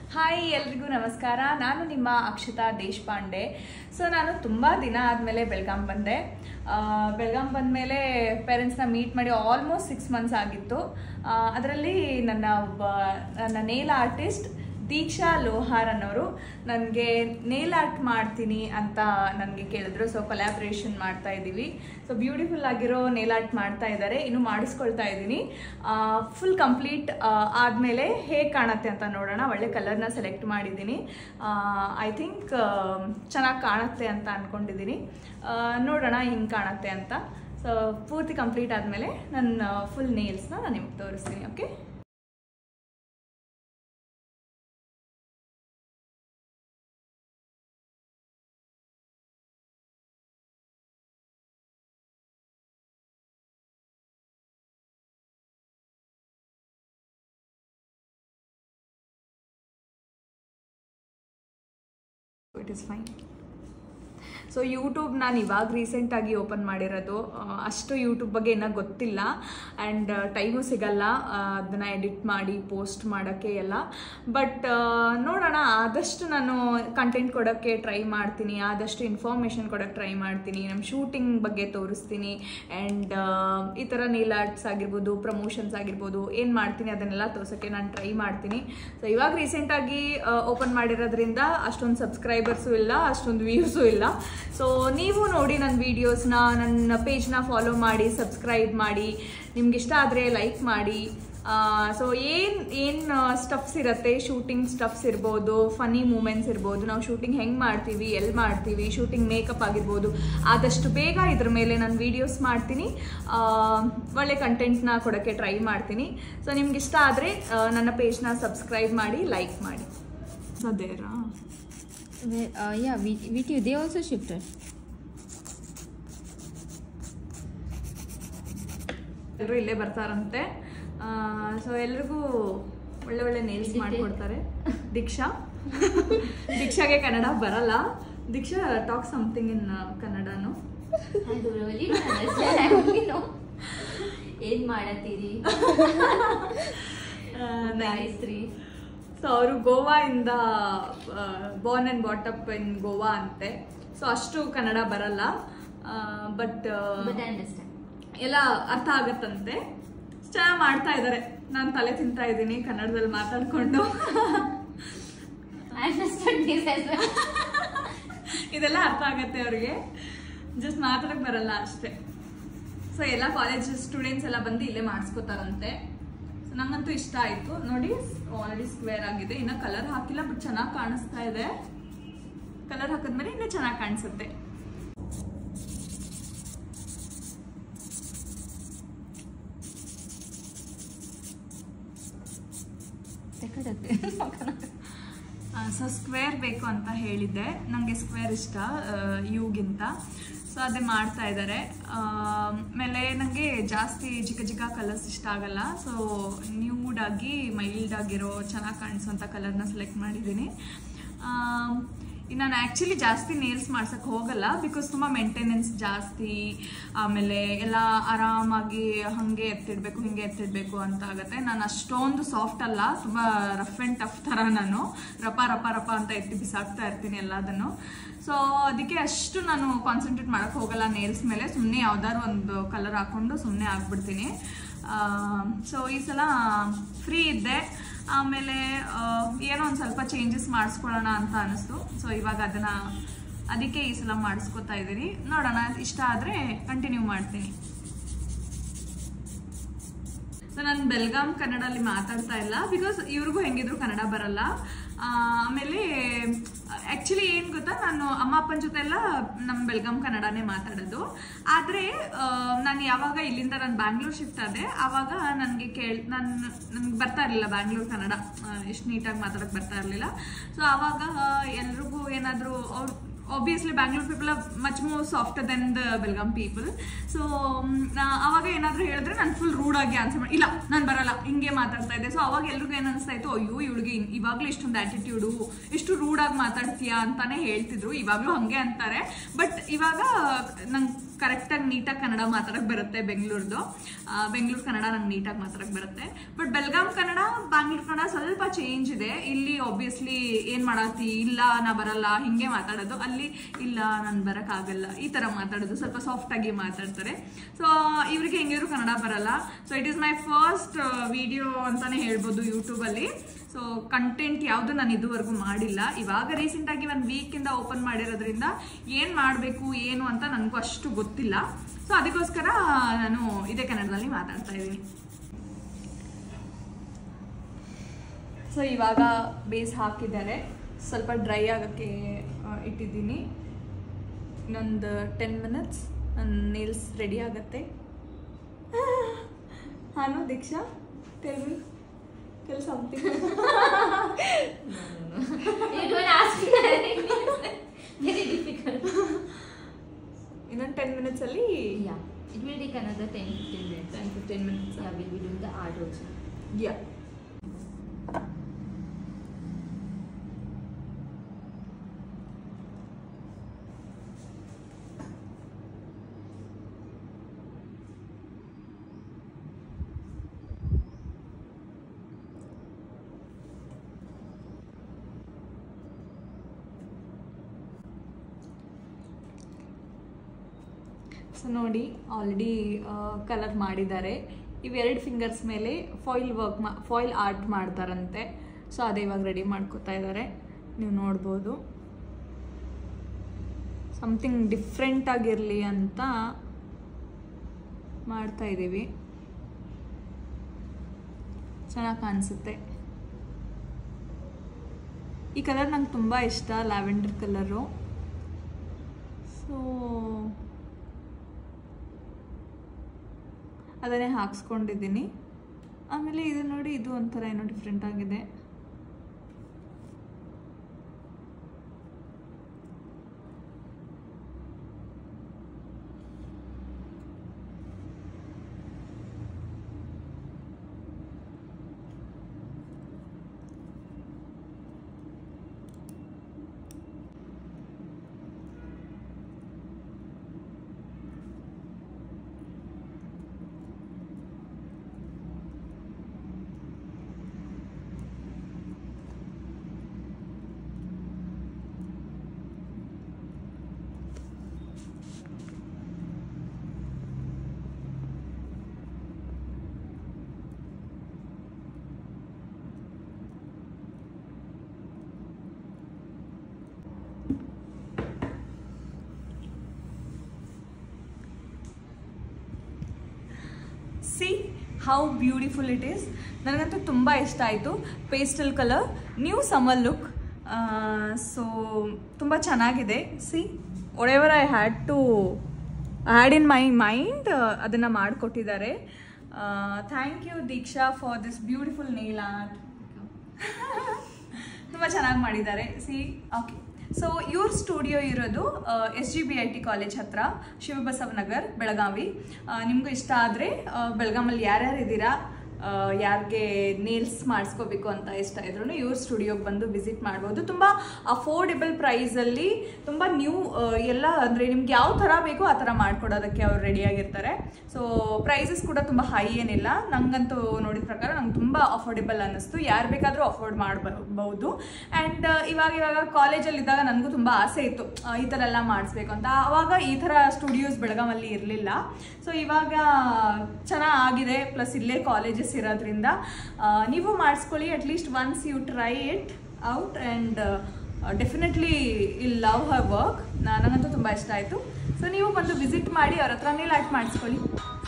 Hi ಎಲ್ರಿಗೂ ನಮಸ್ಕಾರ ನಾನು ನಿಮ್ಮ ಅಕ್ಷತಾ ದೇಶಪಾಂಡೆ ಸೊ ನಾನು ತುಂಬ ದಿನ ಆದಮೇಲೆ ಬೆಳಗಾಂ ಬಂದೆ ಬೆಳಗಾಂ ಬಂದಮೇಲೆ ಪೇರೆಂಟ್ಸ್ನ ಮೀಟ್ ಮಾಡಿ ಆಲ್ಮೋಸ್ಟ್ ಸಿಕ್ಸ್ ಮಂತ್ಸ್ ಆಗಿತ್ತು ಅದರಲ್ಲಿ ನನ್ನ ಒಬ್ಬ ನನ್ನ ನೇಲ್ ಆರ್ಟಿಸ್ಟ್ ದೀಕ್ಷಾ ಲೋಹಾರ್ ಅನ್ನೋರು ನನಗೆ ನೇಲ್ ಆರ್ಟ್ ಮಾಡ್ತೀನಿ ಅಂತ ನನಗೆ ಕೇಳಿದ್ರು ಸೊ ಕೊಲ್ಯಾಬ್ರೇಷನ್ ಮಾಡ್ತಾ ಇದ್ದೀವಿ ಸೊ ಬ್ಯೂಟಿಫುಲ್ ಆಗಿರೋ ನೇಲ್ ಆರ್ಟ್ ಮಾಡ್ತಾ ಇದ್ದಾರೆ ಇನ್ನು ಮಾಡಿಸ್ಕೊಳ್ತಾ ಇದ್ದೀನಿ ಫುಲ್ ಕಂಪ್ಲೀಟ್ ಆದಮೇಲೆ ಹೇಗೆ ಕಾಣುತ್ತೆ ಅಂತ ನೋಡೋಣ ಒಳ್ಳೆ ಕಲರ್ನ ಸೆಲೆಕ್ಟ್ ಮಾಡಿದ್ದೀನಿ ಐ ಥಿಂಕ್ ಚೆನ್ನಾಗಿ ಕಾಣುತ್ತೆ ಅಂತ ಅಂದ್ಕೊಂಡಿದ್ದೀನಿ ನೋಡೋಣ ಹಿಂಗೆ ಕಾಣುತ್ತೆ ಅಂತ ಸೊ ಪೂರ್ತಿ ಕಂಪ್ಲೀಟ್ ಆದಮೇಲೆ ನನ್ನ ಫುಲ್ ನೇಲ್ಸ್ನ ನಾನು ನಿಮ್ಗೆ ತೋರಿಸ್ತೀನಿ okay it is fine so YouTube ನಾನು ಇವಾಗ ರೀಸೆಂಟಾಗಿ ಓಪನ್ ಮಾಡಿರೋದು ಆ, ಅಷ್ಟು ಯೂಟ್ಯೂಬ್ ಬಗ್ಗೆ ಇನ್ನೂ ಗೊತ್ತಿಲ್ಲ ಆ್ಯಂಡ್ ಟೈಮು ಸಿಗಲ್ಲ ಅದನ್ನು ಎಡಿಟ್ ಮಾಡಿ ಪೋಸ್ಟ್ ಮಾಡೋಕ್ಕೆ ಎಲ್ಲ ಬಟ್ ನೋಡೋಣ ಆದಷ್ಟು ನಾನು ಕಂಟೆಂಟ್ ಕೊಡೋಕ್ಕೆ ಟ್ರೈ ಮಾಡ್ತೀನಿ ಆದಷ್ಟು ಇನ್ಫಾರ್ಮೇಷನ್ ಕೊಡೋಕ್ಕೆ ಟ್ರೈ ಮಾಡ್ತೀನಿ ನಮ್ಮ ಶೂಟಿಂಗ್ ಬಗ್ಗೆ ತೋರಿಸ್ತೀನಿ ಆ್ಯಂಡ್ ಈ ಥರ ನೀಲ್ ಆರ್ಟ್ಸ್ ಆಗಿರ್ಬೋದು ಪ್ರಮೋಷನ್ಸ್ ಆಗಿರ್ಬೋದು ಏನು ಮಾಡ್ತೀನಿ ಅದನ್ನೆಲ್ಲ ತೋರ್ಸೋಕ್ಕೆ ನಾನು ಟ್ರೈ ಮಾಡ್ತೀನಿ ಸೊ ಇವಾಗ ರೀಸೆಂಟಾಗಿ ಓಪನ್ ಮಾಡಿರೋದ್ರಿಂದ ಅಷ್ಟೊಂದು ಸಬ್ಸ್ಕ್ರೈಬರ್ಸು ಇಲ್ಲ ಅಷ್ಟೊಂದು ವ್ಯೂಸು ಇಲ್ಲ ಸೊ ನೀವು ನೋಡಿ ನನ್ನ ವೀಡಿಯೋಸ್ನ ನನ್ನ ಪೇಜ್ನ ಫಾಲೋ ಮಾಡಿ ಸಬ್ಸ್ಕ್ರೈಬ್ ಮಾಡಿ ನಿಮ್ಗೆ ಇಷ್ಟ ಆದರೆ ಲೈಕ್ ಮಾಡಿ ಸೊ ಏನು ಏನು ಸ್ಟಫ್ಸ್ ಇರುತ್ತೆ ಶೂಟಿಂಗ್ ಸ್ಟಫ್ಸ್ ಇರ್ಬೋದು ಫನಿ ಮೂಮೆಂಟ್ಸ್ ಇರ್ಬೋದು ನಾವು ಶೂಟಿಂಗ್ ಹೆಂಗೆ ಮಾಡ್ತೀವಿ ಎಲ್ಲಿ ಮಾಡ್ತೀವಿ ಶೂಟಿಂಗ್ ಮೇಕಪ್ ಆಗಿರ್ಬೋದು ಆದಷ್ಟು ಬೇಗ ಇದ್ರ ಮೇಲೆ ನಾನು ವೀಡಿಯೋಸ್ ಮಾಡ್ತೀನಿ ಆ, ಒಳ್ಳೆ ಕಂಟೆಂಟ್ನ ಕೊಡೋಕ್ಕೆ ಟ್ರೈ ಮಾಡ್ತೀನಿ ಸೊ ನಿಮ್ಗೆ ಇಷ್ಟ ಆದರೆ ನನ್ನ ಪೇಜ್ನ ಸಬ್ಸ್ಕ್ರೈಬ್ ಮಾಡಿ ಲೈಕ್ ಮಾಡಿ ಅದೇರಾ Where, uh, yeah, V- VTU, they also shifted. ಎಲ್ಲರೂ ಇಲ್ಲೇ ಬರ್ತಾರಂತೆ ಸೊ ಎಲ್ರಿಗೂ ಒಳ್ಳೆ ಒಳ್ಳೆ ನೇಲ್ಸ್ ಇದಕ್ಕೆ- ಮಾಡಿಕೊಡ್ತಾರೆ ದೀಕ್ಷಾ ದೀಕ್ಷಾಗೆ ಕನ್ನಡ ಬರಲ್ಲ ದೀಕ್ಷಾ ಟಾಕ್ ಸಮಥಿಂಗ್ ಇನ್ ಕನ್ನಡನು I don't really understand. I only know. ಏನ್ ಮಾಡತ್ತೀರಿ ಗಾಯತ್ರಿ ಸೊ ಅವರು ಗೋವಾಯಿಂದ born and brought up in Goa ಅಂತೆ ಸೊ ಅಷ್ಟು ಕನ್ನಡ ಬರಲ್ಲ ಬಟ್ ಬಟ್ ಐ ಅಂಡರ್ಸ್ಟ್ಯಾಂಡ್ ಎಲ್ಲ ಅರ್ಥ ಆಗತ್ತಂತೆ ಚೆನ್ನಾಗಿ ಮಾಡ್ತಾ ಇದ್ದಾರೆ ನಾನು ತಲೆ ತಿಂತಾ ಇದ್ದೀನಿ ಕನ್ನಡದಲ್ಲಿ ಮಾತಾಡ್ಕೊಂಡು I understand this as well ಇದೆಲ್ಲ ಅರ್ಥ ಆಗತ್ತೆ ಅವ್ರಿಗೆ ಜಸ್ಟ್ ಮಾತಾಡಕ್ ಬರಲ್ಲ ಅಷ್ಟೇ ಸೊ ಎಲ್ಲ ಕಾಲೇಜ್ ಸ್ಟೂಡೆಂಟ್ಸ್ ಎಲ್ಲ ಬಂದು ಇಲ್ಲೇ ಮಾಡಿಸ್ಕೋತಾರಂತೆ ಸೊ ನಂಗಂತೂ ಇಷ್ಟ ಆಯ್ತು ನೋಡಿ ಆಲ್ರೆಡಿ ಸ್ಕ್ವೇರ್ ಆಗಿದೆ ಇನ್ನ ಕಲರ್ ಹಾಕಿಲ್ಲ ಬಟ್ ಚೆನ್ನಾಗಿ ಕಾಣಿಸ್ತಾ ಇದೆ ಕಲರ್ ಹಾಕಿದ್ಮೇಲೆ ಇನ್ನೂ ಚೆನ್ನಾಗಿ ಕಾಣಿಸುತ್ತೆ ಸೊ ಸ್ಕ್ವೇರ್ ಬೇಕು ಅಂತ ಹೇಳಿದ್ದೆ ನನಗೆ ಸ್ಕ್ವೇರ್ ಇಷ್ಟ ಯೂಗಿಂತ ಸೊ ಅದೇ ಮಾಡ್ತಾ ಇದ್ದಾರೆ ಆಮೇಲೆ ನನಗೆ ಜಾಸ್ತಿ ಚಿಕ್ಕ ಚಿಕ್ಕ ಕಲರ್ಸ್ ಇಷ್ಟ ಆಗಲ್ಲ ಸೊ ನ್ಯೂಡ್ ಆಗಿ ಮೈಲ್ಡ್ ಆಗಿರೋ ಚೆನ್ನಾಗಿ ಕಾಣಿಸೋಂಥ ಕಲರ್ನ ಸೆಲೆಕ್ಟ್ ಮಾಡಿದ್ದೀನಿ ಇನ್ನು ನಾನು ಆ್ಯಕ್ಚುಲಿ ಜಾಸ್ತಿ ನೇಲ್ಸ್ ಮಾಡ್ಸಕ್ಕೆ ಹೋಗಲ್ಲ ಬಿಕಾಸ್ ತುಂಬ ಮೇಂಟೆನೆನ್ಸ್ ಜಾಸ್ತಿ ಆಮೇಲೆ ಎಲ್ಲ ಆರಾಮಾಗಿ ಹಾಗೆ ಎತ್ತಿಡಬೇಕು ಹಿಂಗೆ ಎತ್ತಿಡಬೇಕು ಅಂತ ಆಗುತ್ತೆ ನಾನು ಅಷ್ಟೊಂದು ಸಾಫ್ಟ್ ಅಲ್ಲ ತುಂಬ ರಫ್ ಆ್ಯಂಡ್ ಟಫ್ ಥರ ನಾನು ರಪ ರಪ ರಪ ಅಂತ ಎತ್ತಿ ಬಿಸಾಕ್ತಾ ಇರ್ತೀನಿ ಎಲ್ಲದನ್ನು ಸೊ ಅದಕ್ಕೆ ಅಷ್ಟು ನಾನು ಕಾನ್ಸಂಟ್ರೇಟ್ ಮಾಡೋಕ್ಕೆ ಹೋಗಲ್ಲ ನೇಲ್ಸ್ ಮೇಲೆ ಸುಮ್ಮನೆ ಯಾವ್ದಾದ್ರು ಒಂದು ಕಲರ್ ಹಾಕ್ಕೊಂಡು ಸುಮ್ಮನೆ ಆಗ್ಬಿಡ್ತೀನಿ ಸೊ ಈ ಸಲ ಫ್ರೀ ಇದ್ದೆ ಆಮೇಲೆ ಆ, ಏನೋ ಒಂದು ಸ್ವಲ್ಪ ಚೇಂಜಸ್ ಮಾಡಿಸ್ಕೊಳ್ಳೋಣ ಅಂತ ಅನಿಸ್ತು ಸೊ ಇವಾಗ ಅದನ್ನ ಅದಕ್ಕೆ ಈ ಸಲ ಮಾಡಿಸ್ಕೊತಾ ಇದ್ದೀನಿ ನೋಡೋಣ ಇಷ್ಟ ಆದರೆ ಕಂಟಿನ್ಯೂ ಮಾಡ್ತೀನಿ ಸೊ ನಾನು ಬೆಲ್ಗಾಂ ಕನ್ನಡಲ್ಲಿ ಮಾತಾಡ್ತಾ ಇಲ್ಲ ಬಿಕಾಸ್ ಇವ್ರಿಗೂ ಹೆಂಗಿದ್ರು ಕನ್ನಡ ಬರಲ್ಲ ಆ, ಆಮೇಲೆ ಆ್ಯಕ್ಚುಲಿ ಏನು ಗೊತ್ತಾ ನಾನು ಅಮ್ಮ ಅಪ್ಪನ ಜೊತೆ ಎಲ್ಲ ನಮ್ಮ ಬೆಲ್ಗಾಂ ಕನ್ನಡನೇ ಮಾತಾಡೋದು ಆದರೆ ನಾನು ಯಾವಾಗ ಇಲ್ಲಿಂದ ನಾನು ಬ್ಯಾಂಗ್ಳೂರ್ ಶಿಫ್ಟ್ ಆದೆ ಆವಾಗ ನನಗೆ ಕೇಳ್ ನಾನು ನನಗೆ ಬರ್ತಾ ಇರಲಿಲ್ಲ ಬ್ಯಾಂಗ್ಳೂರ್ ಕನ್ನಡ ಎಷ್ಟು ನೀಟಾಗಿ ಮಾತಾಡೋಕ್ಕೆ ಬರ್ತಾ ಇರಲಿಲ್ಲ ಸೊ ಆವಾಗ ಎಲ್ರಿಗೂ ಏನಾದರೂ ಅವ್ರು obviously Bangalore people are much more softer than the Belgaum people so ಅವಾಗ ಏನಾದರೂ ಹೇಳಿದ್ರೆ ನಾನು ಫುಲ್ ರೂಡಾಗಿ ಆನ್ಸರ್ ಮಾಡಿ ಇಲ್ಲ ನಾನು ಬರಲ್ಲ ಹಿಂಗೆ ಮಾತಾಡ್ತಾ ಇದ್ದೆ ಸೊ ಅವಾಗ ಎಲ್ರಿಗೂ ಏನು ಅನಿಸ್ತಾ ಇತ್ತು ಅಯ್ಯೋ ಇವಳಿಗೆ ಇವಾಗಲೂ ಇಷ್ಟೊಂದು ಆ್ಯಟಿಟ್ಯೂಡು ಇಷ್ಟು ರೂಡಾಗಿ ಮಾತಾಡ್ತೀಯಾ ಅಂತಾನೆ ಹೇಳ್ತಿದ್ರು ಇವಾಗಲೂ ಹಾಗೆ ಅಂತಾರೆ ಬಟ್ ಇವಾಗ ನಂಗೆ ಕರೆಕ್ಟಾಗಿ ನೀಟಾಗಿ ಕನ್ನಡ ಮಾತಾಡಕ್ಕೆ ಬರುತ್ತೆ ಬೆಂಗಳೂರ್ದು ಬೆಂಗಳೂರು ಕನ್ನಡ ನಂಗೆ ನೀಟಾಗಿ ಮಾತಾಡಕ್ಕೆ ಬರುತ್ತೆ ಬಟ್ ಬೆಲ್ಗಾಂ ಕನ್ನಡ ಬ್ಯಾಂಗ್ಳೂರ್ ಕನ್ನಡ ಸ್ವಲ್ಪ ಚೇಂಜ್ ಇದೆ ಇಲ್ಲಿ ಆಬ್ವಿಯಸ್ಲಿ ಏನು ಮಾಡತ್ತಿ ಇಲ್ಲ ನಾ ಬರಲ್ಲ ಹಿಂಗೆ ಮಾತಾಡೋದು ಅಲ್ಲಿ ಇಲ್ಲ ನಾನು ಬರೋಕ್ಕಾಗಲ್ಲ ಈ ಥರ ಮಾತಾಡೋದು ಸ್ವಲ್ಪ ಸಾಫ್ಟಾಗಿ ಮಾತಾಡ್ತಾರೆ ಸೊ ಇವ್ರಿಗೆ ಹೆಂಗಿದ್ರು ಕನ್ನಡ ಬರಲ್ಲ so it is my first video ಅಂತಾನೆ ಹೇಳ್ಬೋದು ಯೂಟ್ಯೂಬಲ್ಲಿ ಸೊ ಕಂಟೆಂಟ್ ಯಾವುದು ನಾನು ಇದುವರೆಗೂ ಮಾಡಿಲ್ಲ ಇವಾಗ ರೀಸೆಂಟಾಗಿ ಒಂದು ವೀಕಿಂದ ಓಪನ್ ಮಾಡಿರೋದ್ರಿಂದ ಏನು ಮಾಡಬೇಕು ಏನು ಅಂತ ನನಗೂ ಅಷ್ಟು ಗೊತ್ತಿಲ್ಲ ಸೊ ಅದಕ್ಕೋಸ್ಕರ ನಾನು ಇದೇ ಕನ್ನಡದಲ್ಲಿ ಮಾತಾಡ್ತಾ ಇದ್ದೀನಿ ಸೊ ಇವಾಗ ಬೇಸ್ ಹಾಕಿದ್ದಾರೆ ಸ್ವಲ್ಪ ಡ್ರೈ ಆಗೋಕ್ಕೆ ಆ, ಇಟ್ಟಿದ್ದೀನಿ ಇನ್ನೊಂದು ಟೆನ್ ಮಿನಿಟ್ಸ್ ನನ್ನ ನೇಲ್ಸ್ ರೆಡಿ ಆಗುತ್ತೆ ಹಾನು Deeksha tell me tell something You don't ask me directly. Very difficult. ಇನ್ನೊಂದು ಟೆನ್ ಮಿನಿಟ್ಸಲ್ಲಿ Yeah. It will take another 10 15 minutes. Ten fifteen minutes Yeah, we'll be doing the art also. Yeah so ನೋಡಿ already colour ಮಾಡಿದ್ದಾರೆ ಇವೆರಡು fingers ಮೇಲೆ foil work ಮಾ foil art ಮಾಡ್ತಾರಂತೆ so ಅದೇ ಇವಾಗ ರೆಡಿ ಮಾಡ್ಕೋತಾ ಇದ್ದಾರೆ ನೀವು ನೋಡ್ಬೋದು ಸಮಥಿಂಗ್ ಡಿಫ್ರೆಂಟ್ ಆಗಿರಲಿ ಅಂತ ಮಾಡ್ತಾ ಇದ್ದೀವಿ ಚೆನ್ನಾಗಿ ಕಾಣಿಸುತ್ತೆ ಈ ಕಲರ್ ನಂಗೆ ತುಂಬ ಇಷ್ಟ ಲ್ಯಾವೆಂಡರ್ ಕಲರು ಸೊ ಅದನ್ನೇ ಹಾಕ್ಸ್ಕೊಂಡಿದ್ದೀನಿ ಆಮೇಲೆ ಇದು ನೋಡಿ ಇದು ಒಂಥರ ಏನೋ ಡಿಫ್ರೆಂಟ್ ಆಗಿದೆ see how beautiful it is ನನಗಂತೂ ತುಂಬ ಇಷ್ಟ ಆಯಿತು pastel colour new summer look so ತುಂಬ ಚೆನ್ನಾಗಿದೆ see whatever I had to had in my mind ಅದನ್ನು ಮಾಡಿಕೊಟ್ಟಿದ್ದಾರೆ thank you Deeksha for this beautiful nail art ತುಂಬ ಚೆನ್ನಾಗಿ ಮಾಡಿದ್ದಾರೆ ಸಿ ಓಕೆ ಸೊ ಇವ್ರ ಸ್ಟುಡಿಯೋ ಇರೋದು S G B I T college ಹತ್ರ ಶಿವಬಸವ ನಗರ್ ಬೆಳಗಾವಿ ನಿಮಗೂ ಇಷ್ಟ ಆದರೆ ಬೆಳಗಾಮಲ್ಲಿ ಯಾರ್ಯಾರು ಇದ್ದೀರಾ ಯಾರಿಗೆ ನೇಲ್ಸ್ ಮಾಡಿಸ್ಕೋಬೇಕು ಅಂತ ಇಷ್ಟ ಇದ್ರು ಇವ್ರ ಸ್ಟುಡಿಯೋಗೆ ಬಂದು ವಿಸಿಟ್ ಮಾಡ್ಬೋದು ತುಂಬ ಅಫೋರ್ಡೆಬಲ್ ಪ್ರೈಸಲ್ಲಿ ತುಂಬ ನ್ಯೂ ಎಲ್ಲ ಅಂದರೆ ನಿಮ್ಗೆ ಯಾವ ಥರ ಬೇಕೋ ಆ ಥರ ಮಾಡ್ಕೊಡೋದಕ್ಕೆ ಅವ್ರು ರೆಡಿಯಾಗಿರ್ತಾರೆ ಸೊ ಪ್ರೈಸಸ್ ಕೂಡ ತುಂಬ ಹೈ ಏನಿಲ್ಲ ನಂಗಂತೂ ನೋಡಿದ ಪ್ರಕಾರ ನಂಗೆ ತುಂಬ ಅಫೋರ್ಡೆಬಲ್ ಅನ್ನಿಸ್ತು ಯಾರು ಬೇಕಾದರೂ ಅಫೋರ್ಡ್ ಮಾಡಬಹುದು ಆ್ಯಂಡ್ ಇವಾಗ ಇವಾಗ ಕಾಲೇಜಲ್ಲಿದ್ದಾಗ ನನಗೂ ತುಂಬ ಆಸೆ ಇತ್ತು ಆ, ಈ ಥರ ಎಲ್ಲ ಮಾಡಿಸ್ಬೇಕು ಅಂತ ಆವಾಗ ಈ ಥರ ಸ್ಟುಡಿಯೋಸ್ ಬೆಳಗಾಮಲ್ಲಿ ಇರಲಿಲ್ಲ ಸೊ ಇವಾಗ ಚೆನ್ನಾಗಿದೆ ಪ್ಲಸ್ ಇಲ್ಲೇ ಕಾಲೇಜಸ್ ಇರೋದ್ರಿಂದ ಆ, ನೀವು ಮಾಡಿಸ್ಕೊಳ್ಳಿ at least once you try it out and definitely I'll love her work ನನಗಂತೂ ತುಂಬ ಇಷ್ಟ ಆಯಿತು ಸೊ ನೀವು ಬಂದು ವಿಸಿಟ್ ಮಾಡಿ ಅವ್ರ ಹತ್ರನೇ ಲಾಟ್ ಮಾಡಿಸ್ಕೊಳ್ಳಿ